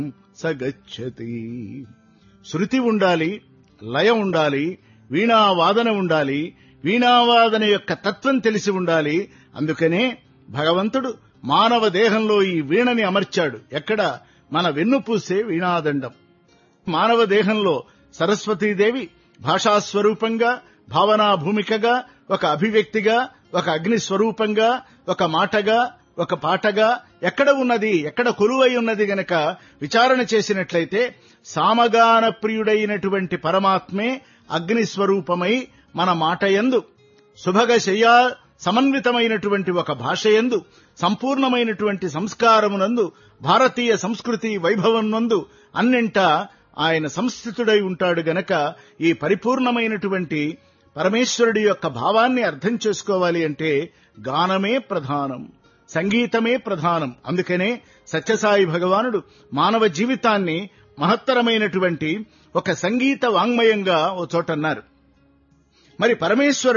సగచ్చతి శృతి ఉండాలి లయ ఉండాలి వీణావాదన ఉండాలి వీణావాదన యొక్క తత్వం తెలిసి ఉండాలి అందుకనే భగవంతుడు మానవ దేహంలో ఈ వీణని అమర్చాడు ఎక్కడ మన వెన్నుపూసే వీణాదండం మానవ దేహంలో సరస్వతీదేవి భాషాస్వరూపంగా భావనా భూమికగా ఒక అభివ్యక్తిగా ఒక అగ్ని స్వరూపంగా ఒక మాటగా ఒక పాటగా ఎక్కడ ఉన్నది ఎక్కడ కొలువై ఉన్నది గనక విచారణ చేసినట్లయితే సామగాన ప్రియుడైనటువంటి పరమాత్మే అగ్ని స్వరూపమై మన మాటయందు సుభగ శయ్యా సమన్వితమైనటువంటి ఒక భాషయందు సంపూర్ణమైనటువంటి సంస్కారమునందు భారతీయ సంస్కృతి వైభవం నందు అన్నింటా ఆయన సంస్థితుడై ఉంటాడు గనక ఈ పరిపూర్ణమైనటువంటి పరమేశ్వరుడి యొక్క భావాన్ని అర్థం చేసుకోవాలి అంటే గానమే ప్రధానం సంగీతమే ప్రధానం అందుకనే సత్యసాయి భగవానుడు మానవ జీవితాన్ని మహత్తరమైనటువంటి ఒక సంగీత వాంగ్మయంగా ఓ చోటన్నారు మరి పరమేశ్వరుడు